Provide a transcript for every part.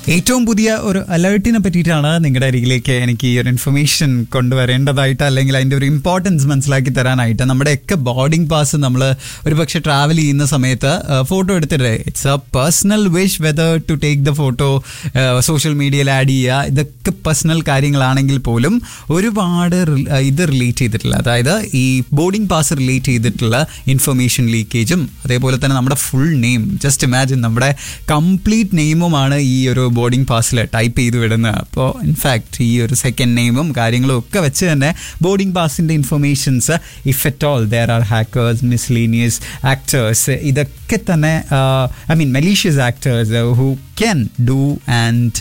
ഏറ്റവും പുതിയ ഒരു അലേർട്ടിനെ പറ്റിയിട്ടാണ് നിങ്ങളുടെ അരികിലേക്ക് എനിക്ക് ഈ ഒരു ഇൻഫർമേഷൻ കൊണ്ടുവരേണ്ടതായിട്ട് അല്ലെങ്കിൽ അതിന്റെ ഒരു ഇമ്പോർട്ടൻസ് മനസ്സിലാക്കി തരാനായിട്ട് നമ്മുടെയൊക്കെ ബോർഡിംഗ് പാസ് നമ്മൾ ഒരുപക്ഷെ ട്രാവൽ ചെയ്യുന്ന സമയത്ത് ഫോട്ടോ എടുത്തിട്ട് it's a personal wish whether to take the photo social മീഡിയയിൽ ആഡ് ചെയ്യുക ഇതൊക്കെ പേഴ്സണൽ കാര്യങ്ങളാണെങ്കിൽ പോലും ഒരുപാട് റിൽ- ആ, ഇത് റിലേറ്റ് ചെയ്തിട്ടുള്ള അതായത് ഈ ബോർഡിംഗ് പാസ് റിലേറ്റ് ചെയ്തിട്ടുള്ള ഇൻഫർമേഷൻ ലീക്കേജും അതേപോലെ തന്നെ നമ്മുടെ ഫുൾ നെയിം ജസ്റ്റ് ഇമാജിൻ നമ്മുടെ കംപ്ലീറ്റ് നെയിമുമാണ് ഈ ഒരു ബോർഡിംഗ് പാസിൽ ടൈപ്പ് ചെയ്ത് വിടുന്നത് അപ്പോൾ ഇൻഫാക്ട് ഈ ഒരു സെക്കൻഡ് നെയിമും കാര്യങ്ങളും ഒക്കെ വെച്ച് തന്നെ ബോർഡിംഗ് പാസിൻ്റെ informations if at all there are hackers miscellaneous actors ഇതൊക്കെ തന്നെ I mean malicious actors who can do and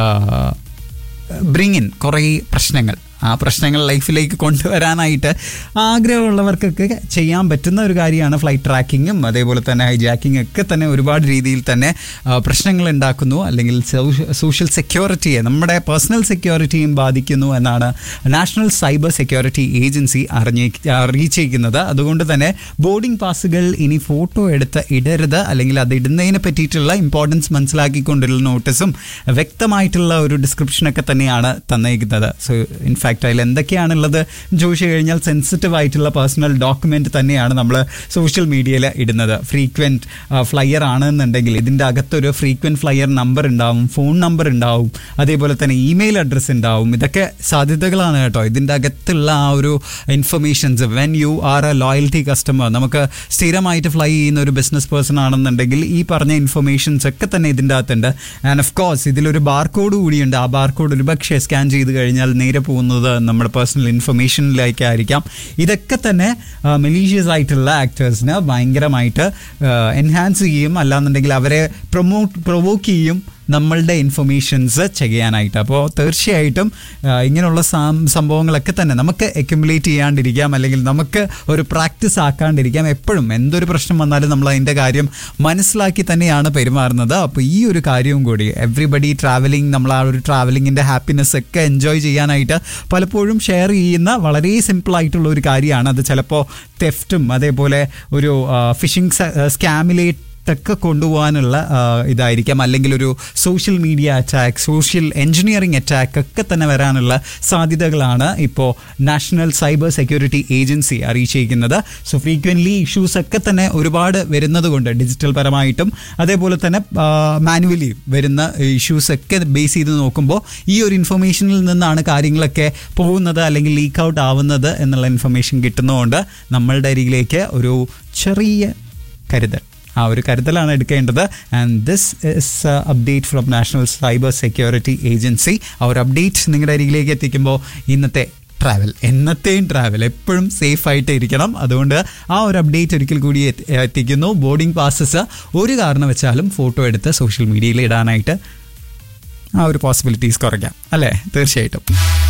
bring in കുറേ പ്രശ്നങ്ങൾ ആ പ്രശ്നങ്ങൾ ലൈഫിലേക്ക് കൊണ്ടുവരാനായിട്ട് ആഗ്രഹമുള്ളവർക്കൊക്കെ ചെയ്യാൻ പറ്റുന്ന ഒരു കാര്യമാണ് ഫ്ലൈറ്റ് ട്രാക്കിങ്ങും അതേപോലെ തന്നെ ഹൈജാക്കിംഗ് ഒക്കെ തന്നെ ഒരുപാട് രീതിയിൽ തന്നെ ആ, പ്രശ്നങ്ങൾ ഉണ്ടാക്കുന്നു അല്ലെങ്കിൽ സോഷ്യൽ സെക്യൂരിറ്റിയെ നമ്മുടെ പേഴ്സണൽ സെക്യൂരിറ്റിയും ബാധിക്കുന്നു എന്നാണ് നാഷണൽ സൈബർ സെക്യൂരിറ്റി ഏജൻസി അറിഞ്ഞി അറിയിച്ചിരിക്കുന്നത് അതുകൊണ്ട് തന്നെ ബോർഡിംഗ് പാസുകൾ ഇനി ഫോട്ടോ എടുത്ത് ഇടരുത് അല്ലെങ്കിൽ അത് ഇടുന്നതിനെ പറ്റിയിട്ടുള്ള ഇമ്പോർട്ടൻസ് മനസ്സിലാക്കിക്കൊണ്ടുള്ള നോട്ടീസും വ്യക്തമായിട്ടുള്ള ഒരു ഡിസ്ക്രിപ്ഷനൊക്കെ തന്നെയാണ് തന്നേക്കുന്നത് സോ ഇൻഫാക്ട് അതിൽ എന്തൊക്കെയാണുള്ളത് ചോദിച്ചു കഴിഞ്ഞാൽ സെൻസിറ്റീവ് ആയിട്ടുള്ള പേഴ്സണൽ ഡോക്യുമെന്റ് തന്നെയാണ് നമ്മൾ സോഷ്യൽ മീഡിയയിൽ ഇടുന്നത് ഫ്രീക്വൻറ്റ് ഫ്ലയർ ആണെന്നുണ്ടെങ്കിൽ ഇതിൻ്റെ അകത്തൊരു ഫ്രീക്വൻറ്റ് ഫ്ലയർ നമ്പർ ഉണ്ടാവും ഫോൺ നമ്പർ ഉണ്ടാവും അതേപോലെ തന്നെ ഇമെയിൽ അഡ്രസ്സ് ഉണ്ടാവും ഇതൊക്കെ സാധ്യതകളാണ് കേട്ടോ ഇതിൻ്റെ അകത്തുള്ള ആ ഒരു informations when you are a loyalty customer നമുക്ക് സ്ഥിരമായിട്ട് ഫ്ലൈ ചെയ്യുന്ന ഒരു ബിസിനസ് പേഴ്സൺ ആണെന്നുണ്ടെങ്കിൽ ഈ പറഞ്ഞ ഇൻഫർമേഷൻസ് ഒക്കെ തന്നെ ഇതിൻ്റെ അകത്തുണ്ട് ആൻഡ് ഓഫ് കോഴ്സ് ഇതിലൊരു ബാർകോഡ് കൂടിയുണ്ട് ആ ബാർകോഡ് ഒരു പക്ഷേ സ്കാൻ ചെയ്ത് കഴിഞ്ഞാൽ നേരെ പോകുന്നത് നമ്മുടെ പേഴ്സണൽ ഇൻഫർമേഷനിലേക്കായിരിക്കാം ഇതൊക്കെ തന്നെ മെലീഷ്യസ് ആയിട്ടുള്ള ആക്ടേഴ്സിന് ഭയങ്കരമായിട്ട് എൻഹാൻസ് ചെയ്യും അല്ലാന്നുണ്ടെങ്കിൽ അവരെ പ്രൊമോട്ട് പ്രൊവോക്ക് ചെയ്യും നമ്മളുടെ ഇൻഫർമേഷൻസ് ചെയ്യാനായിട്ട് അപ്പോൾ തീർച്ചയായിട്ടും ആ, ഇങ്ങനെയുള്ള സം- സംഭവങ്ങളൊക്കെ തന്നെ നമുക്ക് അക്യുമുലേറ്റ് ചെയ്യാണ്ടിരിക്കാം അല്ലെങ്കിൽ നമുക്ക് ഒരു പ്രാക്ടീസ് ആക്കാണ്ടിരിക്കാം എപ്പോഴും എന്തൊരു പ്രശ്നം വന്നാലും നമ്മൾ അതിൻ്റെ കാര്യം മനസ്സിലാക്കി തന്നെയാണ് പെരുമാറുന്നത് അപ്പോൾ ഈ ഒരു കാര്യവും കൂടി എവ്രിബഡി ട്രാവലിംഗ് നമ്മൾ ആ ഒരു ട്രാവലിങ്ങിൻ്റെ ഹാപ്പിനെസ് ഒക്കെ എൻജോയ് ചെയ്യാനായിട്ട് പലപ്പോഴും ഷെയർ ചെയ്യുന്ന വളരെ സിമ്പിൾ ആയിട്ടുള്ള ഒരു കാര്യമാണ് അത് ചിലപ്പോൾ തെഫ്റ്റും അതേപോലെ ഒരു ഫിഷിംഗ് സ്കാമിലേറ്റ് ഒക്കെ കൊണ്ടുപോകാനുള്ള ആ, ഇതായിരിക്കാം അല്ലെങ്കിൽ ഒരു social media attack social engineering attack ഒക്കെ തന്നെ വരാനുള്ള സാധ്യതകളാണ് ഇപ്പോൾ നാഷണൽ സൈബർ സെക്യൂരിറ്റി ഏജൻസി അറിയിച്ചിരിക്കുന്നത് സോ ഫ്രീക്വൻ്റ്ലി ഇഷ്യൂസ് ഒക്കെ തന്നെ ഒരുപാട് വരുന്നത് കൊണ്ട് ഡിജിറ്റൽ പരമായിട്ടും അതേപോലെ തന്നെ മാനുവലി വരുന്ന ഇഷ്യൂസ് ഒക്കെ ബേസ് ചെയ്ത് നോക്കുമ്പോൾ ഈ ഒരു ഇൻഫർമേഷനിൽ നിന്നാണ് കാര്യങ്ങളൊക്കെ പോകുന്നത് അല്ലെങ്കിൽ ലീക്ക് ഔട്ട് ആവുന്നത് എന്നുള്ള ഇൻഫർമേഷൻ കിട്ടുന്നതുകൊണ്ട് നമ്മളുടെ അരികിലേക്ക് ഒരു ചെറിയ കരുതൽ ആ ഒരു കരുതലാണ് എടുക്കേണ്ടത് and this is update from national cyber security agency ആ ഒരു അപ്ഡേറ്റ് നിങ്ങളുടെ അരികിലേക്ക് എത്തിക്കുമ്പോൾ ഇന്നത്തെ ട്രാവൽ എന്നത്തെയും ട്രാവൽ എപ്പോഴും സേഫ് ആയിട്ട് ഇരിക്കണം അതുകൊണ്ട് ആ ഒരു അപ്ഡേറ്റ് ഒരിക്കൽ കൂടി എത്തി- എത്തിക്കുന്നു ബോർഡിംഗ് പാസസ് ഒരു കാരണവശാലും ഫോട്ടോ എടുത്ത് സോഷ്യൽ മീഡിയയിൽ ഇടാനായിട്ട് ആ ഒരു പോസിബിലിറ്റീസ് കുറയ്ക്കാം അല്ലേ തീർച്ചയായിട്ടും